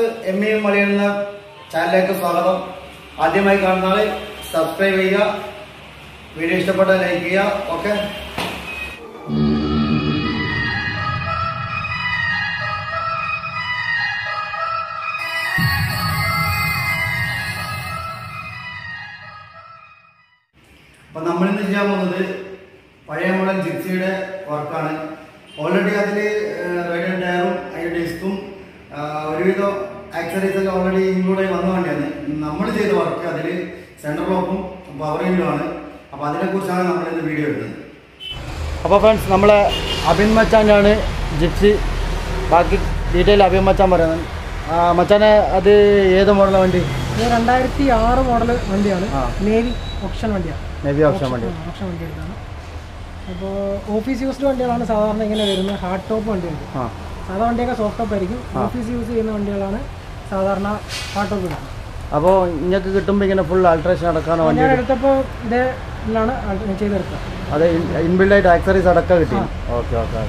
Vlogs M E Malayalam എന്ന ചാനലിലേക്ക് സ്വാഗതം ആദ്യമായി കാണുന്ന ആള് സബ്സ്ക്രൈബ് ചെയ്യുക വീഡിയോ ഇഷ്ടപ്പെട്ടാൽ ലൈക്ക് ചെയ്യുക ഓക്കെ അപ്പം നമ്മളിന്ന് ചെയ്യാൻ പോകുന്നത് പഴയ മോഡൽ ജിപ്സിയുടെ വർക്കാണ് ഓൾറെഡി അതിൽ റൈഡർ ടയറും അതിൻ്റെ ഡിസ്കും ഒരുവിധം ആക്സറീസ് ഒക്കെ ഓൾറെഡി ഇൻക്ലൂഡ് ആയി വന്ന വണ്ടിയാണ് നമ്മൾ ചെയ്ത വർക്ക് അതിൽ സെൻട്രൽ ലോക്കും പവർ ആണ് അപ്പോൾ അതിനെക്കുറിച്ചാണ് നമ്മൾ ഇന്ന് വീഡിയോ എടുത്തത് അപ്പോൾ ഫ്രണ്ട്സ് നമ്മളെ അബിൻ മച്ചാനാണ് ജിപ്സി ബാക്കി ഡീറ്റെയിൽ അബിൻ മച്ചാൻ പറയുന്നത് മച്ചാനെ അത് ഏത് മോഡലാണ് വണ്ടി ഇത് രണ്ടായിരത്തി ആറ് മോഡൽ വണ്ടിയാണ് ആ. നേവി ഓപ്ഷൻ വണ്ടിയാണ് നബി ഓപ്ഷൻ വണ്ടി ഓപ്ഷൻ വണ്ടി എടുത്താണ് അപ്പോൾ ഓഫീസ് യൂസ്ഡ് വണ്ടികളാണ് സാധാരണ ഇങ്ങനെ വരുന്നത് ഹാർഡ് ടോപ്പ് വണ്ടിയുണ്ട് ആ സാധാ വണ്ടിയൊക്കെ സോഫ്റ്റ് ടോപ്പ് ആയിരിക്കും ഓഫീസ് യൂസ് ചെയ്യുന്ന വണ്ടികളാണ് സാധാരണ ഹാർഡ് ടോപ്പ് ഇടുന്നത് അപ്പോൾ ഇങ്ങക്ക് കിട്ടുമ്പോൾ ഇങ്ങനെ ഫുൾ ആൾട്രേഷൻ അടക്കാണ് വണ്ടി ഞാൻ എടുത്തപ്പോൾ ഇതേ ഇതിലാണ് ആൾ- ചെയ്തെടുത്തത് അത് ഇൻബിൽഡ് ആയിട്ട് ആക്സറീസ് അടക്കം കിട്ടി ഓക്കെ ഓക്കെ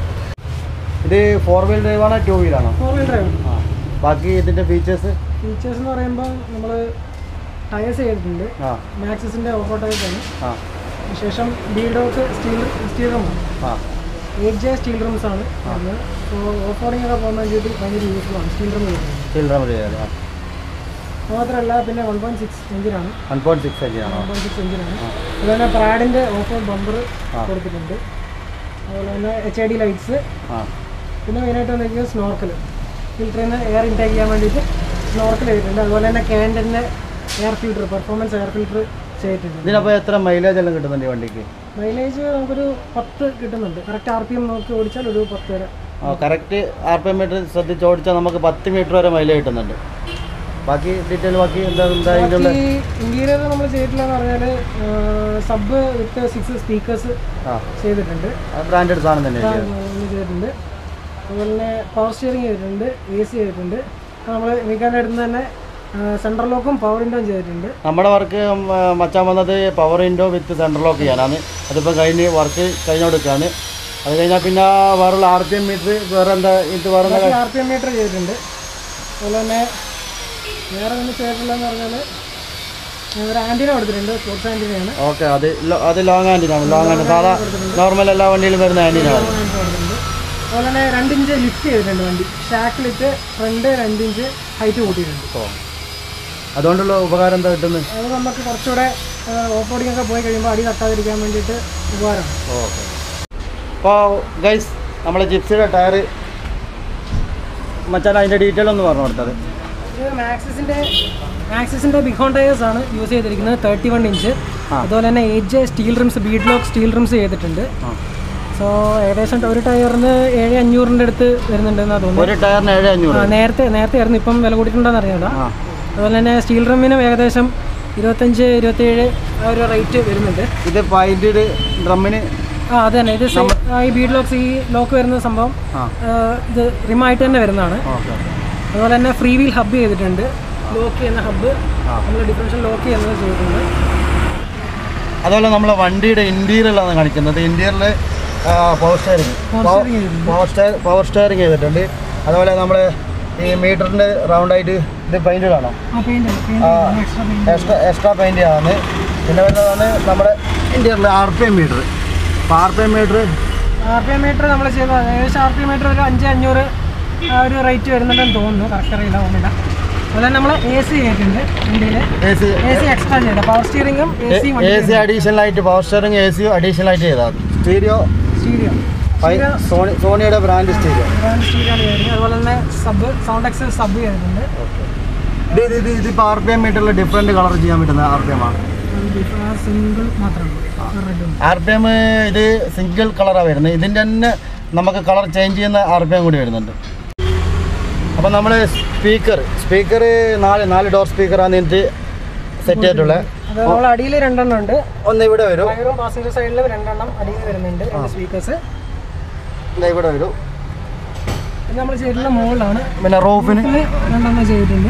ഇത് ഫോർ വീൽ ഡ്രൈവ് ആണോ ടു വീലാണോ ഫോർ വീൽ ഡ്രൈവ് ആ ബാക്കി ഇതിൻ്റെ ഫീച്ചേഴ്സ് ഫീച്ചേഴ്സ് എന്ന് പറയുമ്പോൾ നമ്മൾ ടയേഴ്സ് ചെയ്തിട്ടുണ്ട് ആ മാക്സിസിൻ്റെ ഓഫോ ടയേഴ്സ് ആണ് ആ ശേഷം ബി ഡോക്ക് സ്റ്റീൽ സ്റ്റീൽ റൂമാണ് ആ എയ്റ്റ് ജെ സ്റ്റീൽ റൂംസ് ആണ് വരുന്നത് സോ ഓഫ് റോഡിംഗ് ഒക്കെ പോകാൻ വേണ്ടിയിട്ട് ഭയങ്കര യൂസ്ഫുൾ ആണ് സ്റ്റീൽ റൂം വരുന്നത് ചിൽഡ്രൻ ചെയ്യാതെ ആ മാത്രമല്ല പിന്നെ വൺ പോയിന്റ് സിക്സ് എഞ്ചിനാണ് വൺ പോയിന്റ് സിക്സ് എഞ്ച് ആണോ വൺ പോയിന്റ് സിക്സ് എഞ്ചിനാണ് അതുപോലെ തന്നെ പ്രാഡിൻ്റെ ഓഫ് റോഡ് ബമ്പർ ആ. കൊടുത്തിട്ടുണ്ട് അതുപോലെ തന്നെ എച്ച് ഐ ഡി ലൈറ്റ്സ് ആ പിന്നെ മെയിനായിട്ട് വന്നിരിക്കുന്നത് സ്നോർക്കൽ ഫിൽറ്ററിൽ നിന്ന് എയർ ഇൻടേക്ക് ചെയ്യാൻ വേണ്ടിയിട്ട് സ്നോർക്കൽ ചെയ്തിട്ടുണ്ട് അതുപോലെ തന്നെ ക്യാൻഡലിൻ്റെ air filter performance air filter ചെയ്തിട്ടുണ്ട് ഇതിനപ്പോൾ എത്ര മൈലേജ് എല്ലാം കിട്ടുന്നുണ്ട് ഈ വണ്ടിക്ക് മൈലേജ് നമുക്കൊരു പത്ത് കിട്ടുന്നുണ്ട് കറക്റ്റ് ആർ പി എം നോക്കി ഓടിച്ചാൽ ഒരു പത്ത് വരെ ആ correct R P M meter ശ്രദ്ധിച്ച് ഓടിച്ചാൽ നമുക്ക് പത്ത് മീറ്റർ വരെ മൈലേജ് കിട്ടുന്നുണ്ട് ബാക്കി ഡീറ്റെയിൽ ബാക്കി എന്താ എന്താ ഇതിനുള്ള ബാക്കി ഇന്റീരിയർ നമ്മൾ ചെയ്തിട്ടില്ലെന്ന് പറഞ്ഞാൽ സബ് വിത്ത് സിക്സ് സ്പീക്കേഴ്സ് ആ ചെയ്തിട്ടുണ്ട് ബ്രാൻഡഡ് സാധനം തന്നെ ആ, ഇത് ചെയ്തിട്ടുണ്ട് അതുപോലെ തന്നെ പവർ സ്റ്റിയറിംഗ് ചെയ്തിട്ടുണ്ട് എ സി ചെയ്തിട്ടുണ്ട് നമ്മൾ വീക്കാൻ്റെ അടുത്ത് തന്നെ സെൻട്രൽ ലോക്കും പവർ വിൻഡോയും ചെയ്തിട്ടുണ്ട് നമ്മുടെ വർക്ക് മച്ചാൻ വന്നത് power window with central lock ചെയ്യാനാണ് അതിപ്പോൾ കഴിഞ്ഞ് വർക്ക് കഴിഞ്ഞോടുക്കാണ് അത് കഴിഞ്ഞാൽ പിന്നെ വേറുള്ള ആർ പി എം മീറ്റർ വേറെ എന്താ ഇത് വേറെ എന്താ ബാക്കി ആർ പി എം മീറ്റർ ചെയ്തിട്ടുണ്ട് അതുപോലെ തന്നെ വേറെ ഒന്നും ചെയ്തിട്ടില്ലെന്ന് പറഞ്ഞാൽ ഒരു ആൻറ്റിന കൊടുത്തിട്ടുണ്ട് സ്പോർട്സ് ആൻറ്റിനയാണ് ഓക്കെ അത് ലോ- അത് ലോങ് ഹാൻഡിനാണ് ലോങ് ഹാൻഡ് സാധാ നോർമൽ എല്ലാ വണ്ടിയിലും വരുന്ന ഹാൻഡിനാണ് കൊടുത്തിട്ടുണ്ട് അതുപോലെ തന്നെ രണ്ട് ഇഞ്ച് ലിഫ്റ്റ് ചെയ്തിട്ടുണ്ട് വണ്ടി ഷാക്കിലിട്ട് ഫ്രണ്ട് രണ്ട് ഇഞ്ച് ഹൈറ്റ് കൂട്ടിയിട്ടുണ്ട് ഓ അതുകൊണ്ടുള്ള ഉപകാരം എന്താ കിട്ടുന്നത് അത് നമുക്ക് കുറച്ചുകൂടെ ഓഫ് റോഡിംഗ് ഒക്കെ പോയി കഴിയുമ്പോൾ അടി തട്ടാതിരിക്കാൻ വേണ്ടിയിട്ട് ഉപകാരമാണ് ഓക്കെ അപ്പോൾ ഗൈസ് നമ്മളെ ജിപ്സിയുടെ ടയർ മച്ചാൻ അതിൻ്റെ ഡീറ്റെയിൽ ഒന്ന് പറഞ്ഞു കൊടുത്തത് ഇത് മാക്സിസിൻ്റെ മാക്സിസിൻ്റെ ബിഗ് ഹോൺ ടയേഴ്സ് ആണ് യൂസ് ചെയ്തിരിക്കുന്നത് തേർട്ടി വൺ ഇഞ്ച് ആ. അതുപോലെ തന്നെ eight J steel rims bead lock steel rims ചെയ്തിട്ടുണ്ട് ആ സോ ഏകദേശം ഒരു ടയറിന് ഏഴ് അഞ്ഞൂറിൻ്റെ അടുത്ത് വരുന്നുണ്ടെന്നാണ് തോന്നുന്നത് ഒരു ടയറിന് ഏഴ് അഞ്ഞൂറ് ആ, നേരത്തെ നേരത്തെ ആയിരുന്നു ഇപ്പം വില കൂടിയിട്ടുണ്ടോന്ന് അറിയാം ആ അതുപോലെ തന്നെ സ്റ്റീൽ റിമ്മിനും ഏകദേശം ഇരുപത്തഞ്ച് ഇരുപത്തേഴ് ആ ഒരു റേറ്റ് വരുന്നുണ്ട് ഇത് പൈൻറ്റഡ് ഡ്രമ്മിന് ആ അത് തന്നെ ഇത് same- ആ, ഈ ബീഡ് ലോക്സ് ഈ ലോക്ക് വരുന്ന സംഭവം ആ ആ, ഇത് റിമായിട്ട് തന്നെ വരുന്നതാണ് ഓക്കെ അതുപോലെ തന്നെ ഫ്രീ വീൽ ഹബ്ബ് ചെയ്തിട്ടുണ്ട് ലോക്ക് ചെയ്യുന്ന ഹബ്ബ് ആ. നമ്മൾ ഡിഫറൻഷ്യൽ ലോക്ക് ചെയ്യുന്നത് ചെയ്തിട്ടുണ്ട് അതുപോലെ നമ്മളെ വണ്ടിയുടെ ഇൻറ്റീരിയലാണ് കാണിക്കുന്നത് ഇൻറ്റീരിയറിൽ പവർ സ്റ്റിയറിംഗ് Power steering ചെയ്തിട്ടുണ്ട്. പവർ സ്റ്റയർ പവർ സ്റ്റിയറിംഗ് ചെയ്തിട്ടുണ്ട് അതുപോലെ നമ്മൾ ഈ മീറ്ററിൻ്റെ റൗണ്ടായിട്ട് ഇത് പെയിൻറ്റഡ് ആണോ ആ paint extra paint extra extra paint ആണ് പിന്നെ വരുന്നതാണ് നമ്മുടെ ഇൻറ്റീരിയറിൽ ആർ പി എം മീറ്റർ അപ്പോൾ R P M meter R P M meter നമ്മൾ ചെയ്ത ഏകദേശം ആർ പി എം മീറ്റർ ഒരു അഞ്ച് അഞ്ഞൂറ് ആ ഒരു റേറ്റ് വരുന്നുണ്ടെന്ന് തോന്നുന്നു കറക്റ്റ് അറിയില്ല ഓർമ്മയില്ല അതുപോലെ നമ്മൾ എ സി ചെയ്തിട്ടുണ്ട് വണ്ടിയിൽ A C A C extra ചെയ്ത പവർ സ്റ്റിയറിംഗും A C A C additional ആയിട്ട് power steering A C additional ആയിട്ട് ചെയ്താൽ മതി സ്റ്റീരിയോ സ്റ്റീരിയോ സോണി സോണിയുടെ ബ്രാൻഡ് സ്റ്റീരിയോ സ്റ്റീരിയോ ചെയ്തിട്ടുണ്ട് അതുപോലെ തന്നെ സബ് സൗണ്ട് എക്സൽ സബ് ചെയ്തിട്ടുണ്ട് ഇത് ഇത് ഇത് ഇതിപ്പോൾ ആർ പി എം മീറ്ററിൽ ഡിഫറെൻറ്റ് കളർ ചെയ്യാൻ പറ്റുന്ന ആർ പി എം ആണ് സിംഗിൾ മാത്രമേ റെഡ് ആർ പി എം ഇത് സിംഗിൾ കളറാണ് വരുന്നത് ഇതിൻ്റെ തന്നെ നമുക്ക് കളർ ചേഞ്ച് ചെയ്യുന്ന ആർ പി എം കൂടി വരുന്നുണ്ട് അപ്പോൾ നമ്മൾ സ്പീക്കർ സ്പീക്കർ നാല് നാല് ഡോർ സ്പീക്കറാണ് ഇതിൻ്റെ സെറ്റ് ചെയ്തിട്ടുള്ളത് അത് നമ്മൾ അടിയിൽ രണ്ടെണ്ണം ഉണ്ട് ഒന്ന് ഇവിടെ വരും ഡ്രൈവറും പാസഞ്ചർ സൈഡിലും രണ്ടെണ്ണം അടിയിൽ വരുന്നുണ്ട് രണ്ട് സ്പീക്കേഴ്സ് ഒന്ന് ഇവിടെ വരും പിന്നെ നമ്മൾ ചെയ്തിട്ടുള്ള മുകളിലാണ് പിന്നെ റൂഫിന് ഇതില് രണ്ടെണ്ണം ചെയ്തിട്ടുണ്ട്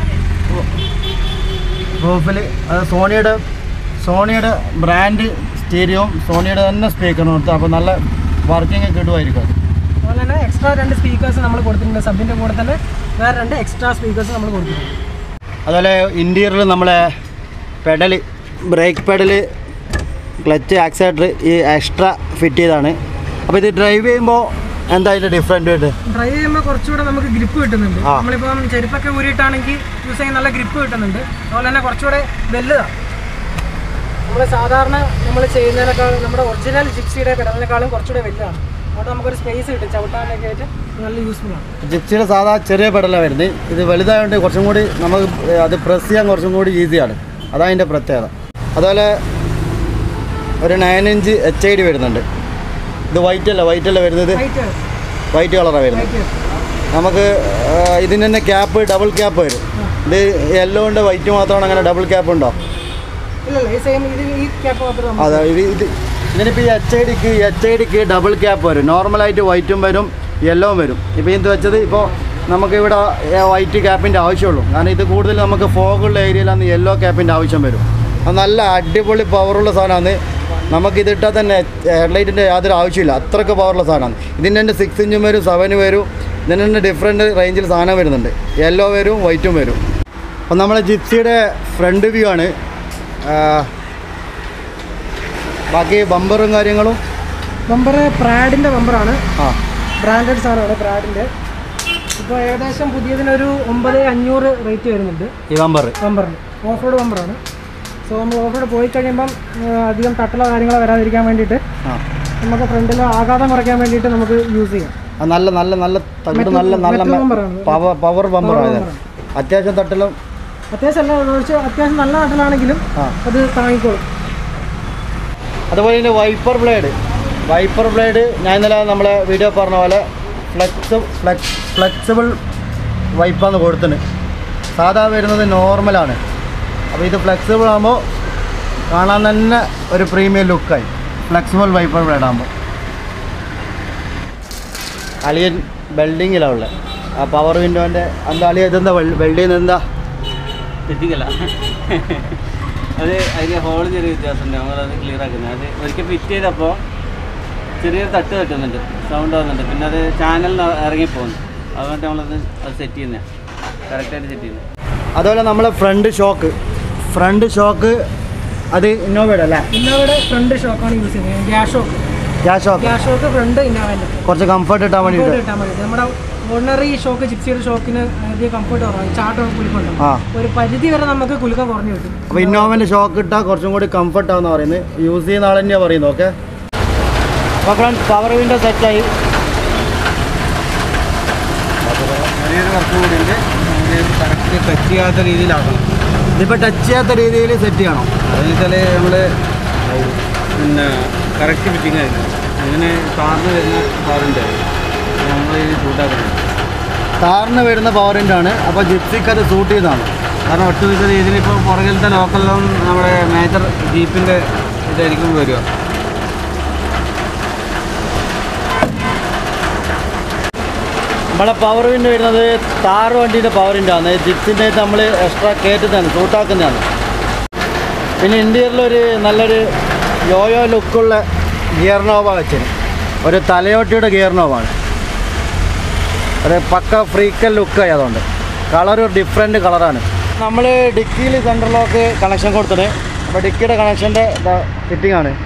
റൂഫിൽ അത് സോണിയുടെ സോണിയുടെ ബ്രാൻഡ് സ്റ്റീരിയോ സോണിയുടെ തന്നെ സ്പീക്കറിന് കൊടുത്ത് അപ്പോൾ നല്ല വർക്കിംഗ് കിട്ടുമായിരിക്കും അത് അതുപോലെ തന്നെ എക്സ്ട്രാ രണ്ട് സ്പീക്കേഴ്സ് നമ്മൾ കൊടുത്തിട്ടുണ്ട് സബിൻ്റെ കൂടെ തന്നെ വേറെ രണ്ട് എക്സ്ട്രാ സ്പീക്കേഴ്സ് നമ്മൾ കൊടുത്തിട്ടുണ്ട് അതുപോലെ ഇൻറ്റീരിയറിൽ നമ്മളെ pedal brake pedal clutch accelerator ഈ എക്സ്ട്രാ ഫിറ്റ് ചെയ്താണ് അപ്പോൾ ഇത് ഡ്രൈവ് ചെയ്യുമ്പോൾ എന്താ അതിൻ്റെ ഡിഫറെൻ്റ് ആയിട്ട് ഡ്രൈവ് ചെയ്യുമ്പോൾ കുറച്ചുകൂടെ നമുക്ക് ഗ്രിപ്പ് കിട്ടുന്നുണ്ട് ആ. നമ്മളിപ്പം ചെരുപ്പൊക്കെ ഊരിയിട്ടാണെങ്കിൽ യൂസ് ചെയ്യാൻ നല്ല ഗ്രിപ്പ് കിട്ടുന്നുണ്ട് അതുപോലെ തന്നെ കുറച്ചുകൂടെ വലുതാണ് നമ്മൾ സാധാരണ നമ്മൾ ചെയ്യുന്നതിനേക്കാൾ നമ്മുടെ ഒറിജിനൽ ജിപ്സിയുടെ പെടലിനേക്കാളും കുറച്ചുകൂടെ വലുതാണ് അതുകൊണ്ട് നമുക്കൊരു സ്പേസ് കിട്ടും ചവിട്ടാനൊക്കെ ആയിട്ട് നല്ല യൂസ്ഫുൾ ആണ് ജിപ്സിയുടെ സാധാ ചെറിയ പെഡലാണ് വരുന്നത് ഇത് വലുതായതുകൊണ്ട് കുറച്ചും കൂടി നമുക്ക് അത് പ്രസ് ചെയ്യാൻ കുറച്ചും കൂടി ഈസിയാണ് അതാണ് അതിൻ്റെ പ്രത്യേകത അതുപോലെ ഒരു nine inch H I D വരുന്നുണ്ട് ഇത് വൈറ്റ് അല്ല വൈറ്റ് അല്ല വരുന്നത് വൈറ്റ് വൈറ്റ് കളറാണ് വരുന്നത് വൈറ്റ് നമുക്ക് ആ, ഇതിന് തന്നെ ക്യാപ്പ് ഡബിൾ ക്യാപ്പ് വരും ഇത് യെല്ലോ ഉണ്ട് വൈറ്റ് മാത്രമാണ് അങ്ങനെ ഡബിൾ ക്യാപ്പ് ഉണ്ടോ ഇല്ലല്ല ഈ സെയിം ഇത് ഈ ക്യാപ്പ് മാത്രം നമുക്ക് അതെ ഇത് ഇത് ഇതിനിപ്പോൾ ഈ എച്ച് ഐ ഡിക്ക് എച്ച് ഐ ഡിക്ക് ഡബിൾ ക്യാപ്പ് വരും നോർമലായിട്ട് വൈറ്റും വരും യെല്ലോവും വരും ഇപ്പോൾ ഇത് വെച്ചത് ഇപ്പോൾ നമുക്ക് ഇവിടെ വൈറ്റ് ക്യാപ്പിൻ്റെ ആവശ്യമുള്ളൂ കാരണം ഇത് കൂടുതൽ നമുക്ക് ഫോഗുള്ള ഏരിയയിലാണ് യെല്ലോ ക്യാപ്പിൻ്റെ ആവശ്യം വരും അത് നല്ല അടിപൊളി പവറുള്ള സാധനമാണ് നമുക്ക് ഇതിട്ടാൽ തന്നെ ഹെഡ്ലൈറ്റിൻ്റെ യാതൊരു ആവശ്യമില്ല അത്രയ്ക്ക് പവറുള്ള സാധനമാണ് ഇതിൻ്റെ തന്നെ സിക്സ് ഇഞ്ചും വരും സെവന് വരും ഇതിൻ്റെ തന്നെ ഡിഫറെൻറ്റ് റേഞ്ചിൽ സാധനം വരുന്നുണ്ട് യെല്ലോ വരും വൈറ്റും വരും അപ്പം നമ്മളെ ജിപ്സിയുടെ ഫ്രണ്ട് വ്യൂ ആണ് ആ, ബാക്കി ബമ്പറും കാര്യങ്ങളും ബമ്പർ പ്രാഡിൻ്റെ ബമ്പറാണ് ആ ബ്രാൻഡഡ് സാധനമാണ് പ്രാഡിൻ്റെ ഇപ്പോൾ ഏകദേശം പുതിയതിനൊരു ഒമ്പത് അഞ്ഞൂറ് റേറ്റ് വരുന്നുണ്ട് ഈ ബമ്പർ ബമ്പറിന് ഓഫ് റോഡ് ബമ്പറാണ് സോ നമ്മൾ ഓഫ് റോഡ് പോയി കഴിയുമ്പം ആ, അധികം തട്ടുള്ള കാര്യങ്ങളോ വരാതിരിക്കാൻ വേണ്ടിയിട്ട് ആ നമുക്ക് ഫ്രണ്ടിൽ ആഘാതം കുറയ്ക്കാൻ വേണ്ടിയിട്ട് നമുക്ക് യൂസ് ചെയ്യാം ആ, നല്ല നല്ല നല്ല തകിട് Metal- നല്ല നല്ല metal bumper ആണ്. പവർ പവർ ബമ്പറാണ് ഇത് bumper അത്യാവശ്യം തട്ടിലും അത്യാവശ്യം അല്ല ഒഴിച്ച് അത്യാവശ്യം നല്ല നാട്ടിലാണെങ്കിലും ആ അത് താങ്ങിക്കോളും അതുപോലെ തന്നെ വൈപ്പർ ബ്ലേഡ് വൈപ്പർ ബ്ലേഡ് ഞാൻ ഇന്നലെ നമ്മളെ വീഡിയോ പറഞ്ഞ പോലെ ഫ്ലെക്സ് ഫ്ലെക്സ് ഫ്ലെക്സിബിൾ വൈപ്പാന്ന് കൊടുത്തിന് സാധാ വരുന്നത് നോർമലാണ് അപ്പോൾ ഇത് ഫ്ലെക്സിബിൾ ആകുമ്പോൾ കാണാൻ തന്നെ ഒരു പ്രീമിയം ലുക്കായി ഫ്ലെക്സിബിൾ വൈപ്പർ ബ്ലേഡ് ആകുമ്പോൾ അളിയൻ വെൽഡിങ്ങിലാണ് ഉള്ളത് ആ പവർ വിൻഡോൻ്റെ എന്താ അളിയ ഇതെന്താ വെൽഡ് ചെയ്യുന്നത് എന്താ തെറ്റിക്കല്ല അത് അതിൻ്റെ ഹോൾ ചെറിയ വ്യത്യാസമുണ്ട് നമ്മളത് ക്ലിയർ ആക്കുന്നത് അത് ഒരിക്കൽ ഫിറ്റ് ചെയ്തപ്പോൾ ചെറിയൊരു തട്ട് തട്ടുന്നുണ്ട് സൗണ്ട് ആവുന്നുണ്ട് പിന്നെ അത് ചാനലിൽ ഇറങ്ങിപ്പോകുന്നു അതുകൊണ്ട് നമ്മളത് അത് സെറ്റ് ചെയ്യുന്നതാണ് കറക്റ്റായിട്ട് സെറ്റ് ചെയ്യുന്നത് അതുപോലെ നമ്മളെ ഫ്രണ്ട് ഷോക്ക് ഫ്രണ്ട് ഷോക്ക് അത് ഇന്നോവയുടെ അല്ലേ ഇന്നോവയുടെ ഫ്രണ്ട് ഷോക്കാണ് യൂസ് ചെയ്യുന്നത് gas shock gas shock gas shock front ഇന്നോവൻ്റെ കുറച്ച് കംഫർട്ട് കിട്ടാൻ വേണ്ടിയിട്ട് കിട്ടാൻ വേണ്ടി നമ്മുടെ ഓർഡിനറി ഷോക്ക് ജിപ്സിയുടെ ഷോക്കിന് അധികം കംഫർട്ട് കുറവാണ് ചാട്ടം കുലുക്കുണ്ടാവും ആ ഒരു പരിധി വരെ നമുക്ക് കുലുക്കം കുറഞ്ഞു കിട്ടും അപ്പോൾ ഇന്നോവൻ്റെ ഷോക്ക് ഇട്ടാൽ കുറച്ചും കൂടി കംഫർട്ട് ആവുന്ന പറയുന്നത് യൂസ് ചെയ്യുന്ന ആൾ തന്നെയാണ് പറയുന്നത് ഓക്കെ അപ്പോൾ ഫ്രണ്ട് പവർ വിൻഡോ സെറ്റായി ചെറിയൊരു വർക്ക് കൂടി ഉണ്ട് കറക്റ്റ് ടച്ച് ചെയ്യാത്ത രീതിയിലാക്കണം ഇതിപ്പോൾ ടച്ച് ചെയ്യാത്ത രീതിയിൽ സെറ്റ് ചെയ്യണം അതെന്ന് വെച്ചാൽ നമ്മൾ പിന്നെ കറക്റ്റ് ഫിറ്റിംഗ് ആയിരുന്നു അങ്ങനെ സാറിന് വരുന്ന സാറിൻ്റെ നമ്മൾ ഇത് ചൂടാക്കണം കാറിന് വരുന്ന പവർ വിൻഡോ ആണ് അപ്പോൾ ജിപ്സിക്ക് അത് സൂട്ട് ചെയ്തതാണ് കാരണം ഒറ്റ ദിവസം ഇതിനിപ്പോൾ പുറകിലത്തെ ലോക്കലിലും നമ്മുടെ മേജർ ജീപ്പിൻ്റെ ഇതായിരിക്കും വരിക നമ്മളെ പവർ വിൻഡോ വരുന്നത് താർ വണ്ടീൻ്റെ പവർ വിൻഡോ ആണ് ജിപ്സിൻ്റെ നമ്മൾ എക്സ്ട്രാ കയറ്റുന്നതാണ് സൂട്ടാക്കുന്നതാണ് പിന്നെ ഇന്ത്യയിൽ ഒരു നല്ലൊരു യോയോ ലുക്കുള്ള ഗിയർ നോവ വെച്ചിന് ഒരു തലയോട്ടിയുടെ ഗിയർ നോവാണ് ഒരു പക്ക ഫ്രീക്കൽ ലുക്കായി അതുകൊണ്ട് കളർ ഒരു ഡിഫറെൻറ്റ് കളറാണ് നമ്മൾ ഡിക്കിയിൽ സെൻട്രൽ ലോക്ക് കണക്ഷൻ കൊടുത്തത് അപ്പോൾ ഡിക്കിയുടെ കണക്ഷൻ്റെ ഫിറ്റിംഗ് ആണ്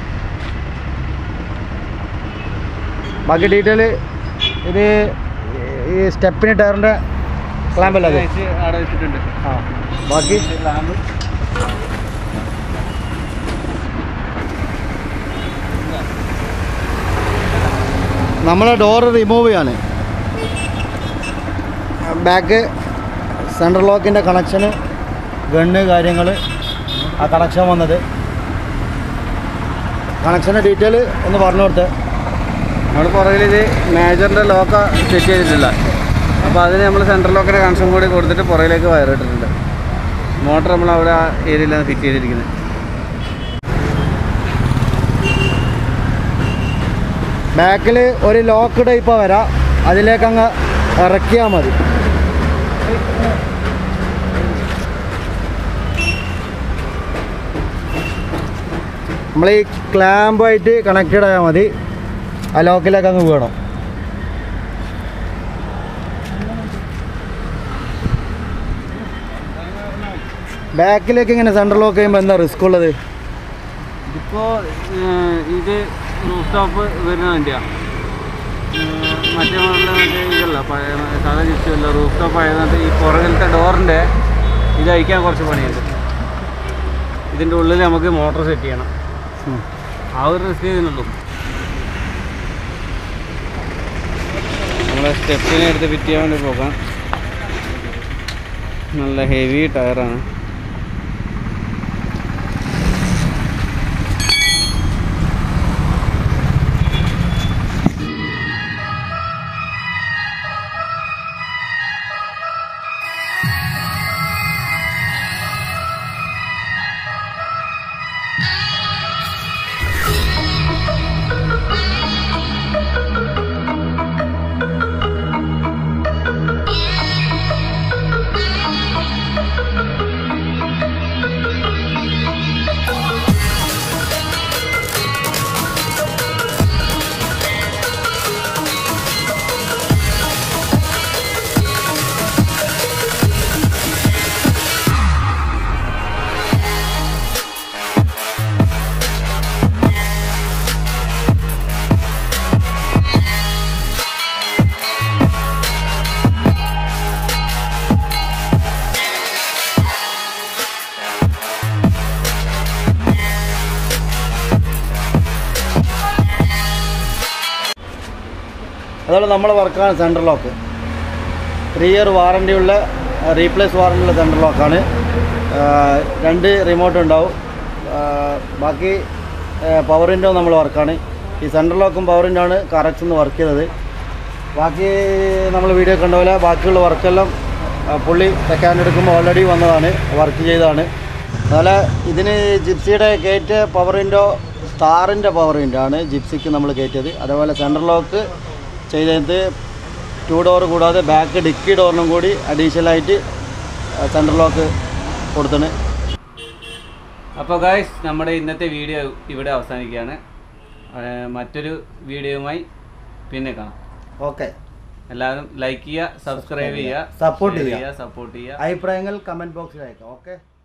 ബാക്കി ഡീറ്റെയിൽ ഇത് ഈ സ്റ്റെപ്പിന് ടയറിൻ്റെ ക്ലാമ്പല്ല അത് അവിടെ വെച്ചിട്ടുണ്ട് ആ ബാക്കി ലാമ്പ് നമ്മൾ ഡോറ് റിമൂവ് ചെയ്യാണ് ബാക്ക് സെൻട്രൽ ലോക്കിൻ്റെ കണക്ഷന് ഗണ്ണ് കാര്യങ്ങൾ ആ കണക്ഷൻ വന്നത് കണക്ഷൻ്റെ ഡീറ്റെയിൽ ഒന്ന് പറഞ്ഞു കൊടുത്തേ നമ്മൾ പുറകിൽ ഇത് മേജറിൻ്റെ ലോക്ക സെറ്റ് ചെയ്തിട്ടില്ല അപ്പോൾ അതിന് നമ്മൾ സെൻട്രൽ ലോക്കിൻ്റെ കണക്ഷൻ കൂടി കൊടുത്തിട്ട് പുറകിലേക്ക് വയർ ഇട്ടിട്ടുണ്ട് മോട്ടർ നമ്മൾ അവിടെ ആ ഏരിയയിലാണ് ഫിറ്റ് ചെയ്തിരിക്കുന്നത് ബാക്കിൽ ഒരു ലോക്ക് ടൈപ്പ് വരാം അതിലേക്ക് അങ്ങ് ഇറക്കിയാൽ മതി നമ്മൾ ഈ ക്ലാമ്പായിട്ട് കണക്റ്റഡ് ആയാൽ മതി ആ ലോക്കിലേക്ക് അങ്ങ് വീണം ബാക്കിലേക്ക് ഇങ്ങനെ സെൻട്രൽ ലോക്ക് ചെയ്യുമ്പോൾ എന്താ റിസ്ക് ഉള്ളത് ഇതിപ്പോൾ ഇത് റൂഫ് ടോപ്പ് വരുന്ന വണ്ടിയാണ് മറ്റേ മോഡല് മറ്റേ ഇതല്ല പഴയ സാധാ ജിപ്സിയല്ല റൂഫ് ടോപ്പ് ആയതുകൊണ്ട് ഈ പുറകിലത്തെ ഡോറിൻ്റെ ഇത് അഴിക്കാൻ കുറച്ച് പണിയുണ്ട് ഇതിൻ്റെ ഉള്ളിൽ നമുക്ക് മോട്ടോർ സെറ്റ് ചെയ്യണം ഉം. ആ ഒരു റിസ്ക് ഇതിനുള്ളൂ നമ്മളെ സ്റ്റെപ്പിനെ എടുത്ത് ഫിറ്റ് ചെയ്യാൻ വേണ്ടി പോകാം നല്ല ഹെവി ടയറാണ് അതുപോലെ നമ്മളെ വർക്കാണ് സെൻട്രൽ ലോക്ക് ത്രീ ഇയർ വാറണ്ടിയുള്ള റീപ്ലേസ് വാറണ്ടിയുള്ള സെൻട്രൽ ലോക്കാണ് രണ്ട് റിമോട്ട് ഉണ്ടാവും ആ, ബാക്കി പവർ വിൻഡോ നമ്മൾ വർക്കാണ് ഈ സെൻട്രൽ ലോക്കും പവർ വിൻഡോ ആണ് കറക്റ്റ് ഒന്ന് വർക്ക് ചെയ്തത് ബാക്കി നമ്മൾ വീഡിയോ കണ്ട പോലെ ബാക്കിയുള്ള വർക്കെല്ലാം ആ, പുള്ളി സെക്കൻഡ് എടുക്കുമ്പോൾ ഓൾറെഡി വന്നതാണ് വർക്ക് ചെയ്തതാണ് അതുപോലെ ഇതിന് ജിപ്സിയുടെ കയറ്റ് പവർ വിൻഡോ സ്റ്റാറിൻ്റെ പവർ വിൻഡോ ആണ് ജിപ്സിക്ക് നമ്മൾ കയറ്റിയത് അതേപോലെ സെൻട്രൽ ലോക്ക് ചെയ്തത് ടു ഡോർ കൂടാതെ ബാക്ക് ഡിക്കി ഡോറിനും കൂടി അഡീഷണലായിട്ട് സെൻട്രൽ ലോക്ക് കൊടുത്തിന് അപ്പോൾ ഗായ്സ് നമ്മുടെ ഇന്നത്തെ വീഡിയോ ഇവിടെ അവസാനിക്കുകയാണ് ആ, മറ്റൊരു വീഡിയോയുമായി പിന്നെ കാണാം ഓക്കെ എല്ലാവരും ലൈക്ക് ചെയ്യുക സബ്സ്ക്രൈബ് ചെയ്യുക Support share ചെയ്യുക. സപ്പോർട്ട് ചെയ്യുക അഭിപ്രായങ്ങൾ കമൻറ്റ് ബോക്സിൽ അയക്കാം ഓക്കെ